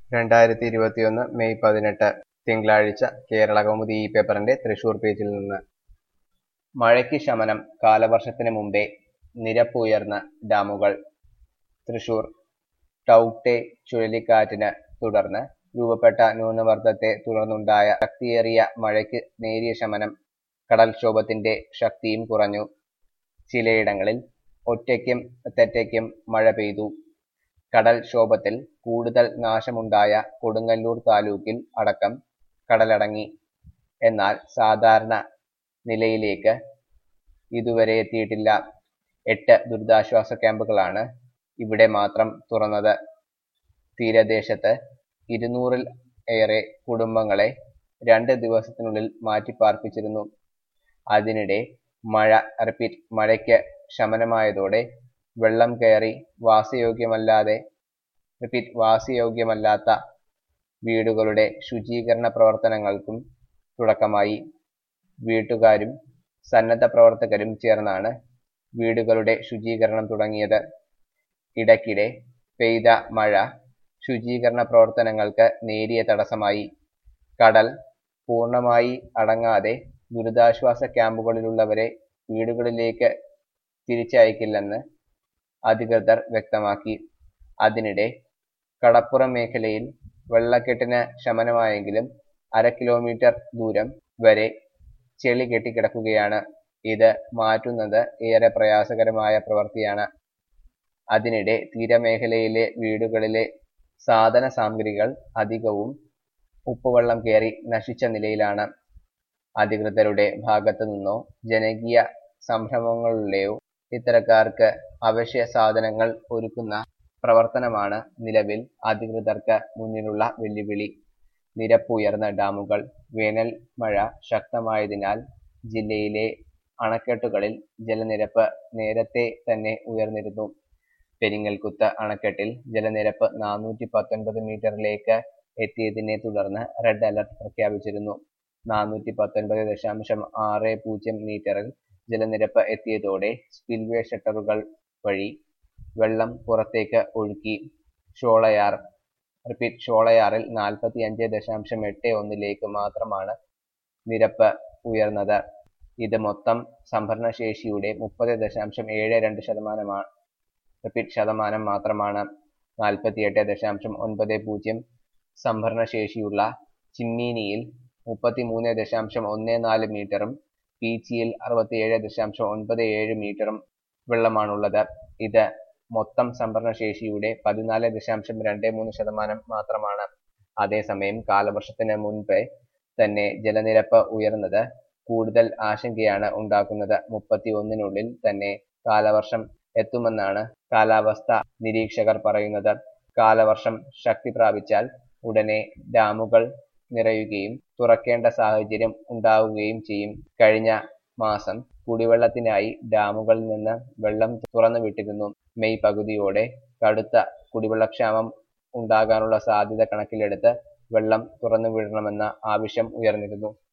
രണ്ടായിരത്തി ഇരുപത്തിയൊന്ന് മെയ് പതിനെട്ട് തിങ്കളാഴ്ച കേരളകൗമുദി ഈ പേപ്പറിന്റെ തൃശൂർ പേജിൽ നിന്ന് മഴയ്ക്ക് ശമനം കാലവർഷത്തിന് മുമ്പേ നിരപ്പ് ഉയർന്ന ഡാമുകൾ തൃശൂർ ടൗട്ടെ ചുഴലിക്കാറ്റിന് തുടർന്ന് രൂപപ്പെട്ട ന്യൂനമർദ്ദത്തെ തുടർന്നുണ്ടായ ശക്തിയേറിയ മഴയ്ക്ക് നേരിയ ശമനം കടൽക്ഷോഭത്തിന്റെ ശക്തിയും കുറഞ്ഞു ചിലയിടങ്ങളിൽ ഒറ്റയ്ക്കും തെറ്റയ്ക്കും മഴ പെയ്തു കടൽക്ഷോഭത്തിൽ കൂടുതൽ നാശമുണ്ടായ കൊടുങ്ങല്ലൂർ താലൂക്കിൽ അടക്കം കടലടങ്ങി എന്നാൽ സാധാരണ നിലയിലേക്ക് ഇതുവരെ എത്തിയിട്ടില്ല എട്ട് ദുരിതാശ്വാസ ക്യാമ്പുകളാണ് ഇവിടെ മാത്രം തുറന്നത് തീരദേശത്ത് ഇരുന്നൂറിൽ ഏറെ കുടുംബങ്ങളെ രണ്ട് ദിവസത്തിനുള്ളിൽ മാറ്റിപ്പാർപ്പിച്ചിരുന്നു അതിനിടെ മഴ റിപ്പീറ്റ് മഴയ്ക്ക് ശമനമായതോടെ വെള്ളം കയറി വാസയോഗ്യമല്ലാതെ റിപ്പീറ്റ് വാസയോഗ്യമല്ലാത്ത വീടുകളുടെ ശുചീകരണ പ്രവർത്തനങ്ങൾക്കും തുടക്കമായി വീട്ടുകാരും സന്നദ്ധ പ്രവർത്തകരും ചേർന്നാണ് വീടുകളുടെ ശുചീകരണം തുടങ്ങിയത് ഇടയ്ക്കിടെ പെയ്ത മഴ ശുചീകരണ പ്രവർത്തനങ്ങൾക്ക് നേരിയ തടസ്സമായി കടൽ പൂർണ്ണമായി അടങ്ങാതെ ദുരിതാശ്വാസ ക്യാമ്പുകളിലുള്ളവരെ വീടുകളിലേക്ക് തിരിച്ചയക്കില്ലെന്ന് അധികൃതർ വ്യക്തമാക്കി അതിനിടെ കടപ്പുറം മേഖലയിൽ വെള്ളക്കെട്ടിന് ശമനമായെങ്കിലും അര കിലോമീറ്റർ ദൂരം വരെ ചെളി കെട്ടിക്കിടക്കുകയാണ് ഇത് മാറ്റുന്നത് ഏറെ പ്രയാസകരമായ പ്രവൃത്തിയാണ് അതിനിടെ തീരമേഖലയിലെ വീടുകളിലെ സാധന സാമഗ്രികൾ അധികവും ഉപ്പുവെള്ളം കയറി നശിച്ച നിലയിലാണ് അധികൃതരുടെ ഭാഗത്തു നിന്നോ ജനകീയ സംരംഭങ്ങളിലെയോ ഇത്തരക്കാർക്ക് അവശ്യ സാധനങ്ങൾ ഒരുക്കുന്ന പ്രവർത്തനമാണ് നിലവിൽ അധികൃതർക്ക് മുന്നിലുള്ള വെല്ലുവിളി നിരപ്പ് ഉയർന്ന ഡാമുകൾ വേനൽ മഴ ശക്തമായതിനാൽ ജില്ലയിലെ അണക്കെട്ടുകളിൽ ജലനിരപ്പ് നേരത്തെ തന്നെ ഉയർന്നിരുന്നു പെരിങ്ങൽകുത്ത് അണക്കെട്ടിൽ ജലനിരപ്പ് നാനൂറ്റി പത്തൊൻപത് മീറ്ററിലേക്ക് എത്തിയതിനെ തുടർന്ന് റെഡ് അലർട്ട് പ്രഖ്യാപിച്ചിരുന്നു നാനൂറ്റി പത്തൊൻപത് ദശാംശം ആറ് പൂജ്യം മീറ്ററിൽ ജലനിരപ്പ് എത്തിയതോടെ സ്പിൽവേ ഷട്ടറുകൾ വഴി വെള്ളം പുറത്തേക്ക് ഒഴുക്കി ഷോളയാർ റിപ്പീറ്റ് ഷോളയാറിൽ നാൽപ്പത്തി അഞ്ച് ദശാംശം എട്ട് ഒന്നിലേക്ക് മാത്രമാണ് നിരപ്പ് ഉയർന്നത് ഇത് മൊത്തം സംഭരണശേഷിയുടെ മുപ്പത് ദശാംശം ഏഴ് രണ്ട് ശതമാനമാണ് റിപ്പീറ്റ് ശതമാനം മാത്രമാണ് നാൽപ്പത്തിയെട്ട് ദശാംശം ഒൻപത് പൂജ്യം സംഭരണശേഷിയുള്ള ചിമ്മീനിയിൽ മുപ്പത്തിമൂന്ന് ദശാംശം ഒന്ന് നാല് മീറ്ററും പീച്ചിയിൽ അറുപത്തിയേഴ് ദശാംശം ഒൻപത് ഏഴ് മീറ്ററും വെള്ളമാണുള്ളത് ഇത് മൊത്തം സംഭരണശേഷിയുടെ പതിനാല് ദശാംശം രണ്ട് മൂന്ന് ശതമാനം മാത്രമാണ് അതേസമയം കാലവർഷത്തിന് മുൻപേ തന്നെ ജലനിരപ്പ് ഉയർന്നത് കൂടുതൽ ആശങ്കയാണ് ഉണ്ടാക്കുന്നത് മുപ്പത്തി ഒന്നിനുള്ളിൽ തന്നെ കാലവർഷം എത്തുമെന്നാണ് കാലാവസ്ഥ നിരീക്ഷകർ പറയുന്നത് കാലവർഷം ശക്തി പ്രാപിച്ചാൽ ഉടനെ ഡാമുകൾ നിറയുകയും തുറക്കേണ്ട സാഹചര്യം ഉണ്ടാവുകയും ചെയ്യും കഴിഞ്ഞ മാസം കുടിവെള്ളത്തിനായി ഡാമുകളിൽ നിന്ന് വെള്ളം തുറന്നു വിട്ടിരുന്നു മെയ് പകുതിയോടെ കടുത്ത കുടിവെള്ളക്ഷാമം ഉണ്ടാകാനുള്ള സാധ്യത കണക്കിലെടുത്ത് വെള്ളം തുറന്നു വിടണമെന്ന ആവശ്യം ഉയർന്നിരുന്നു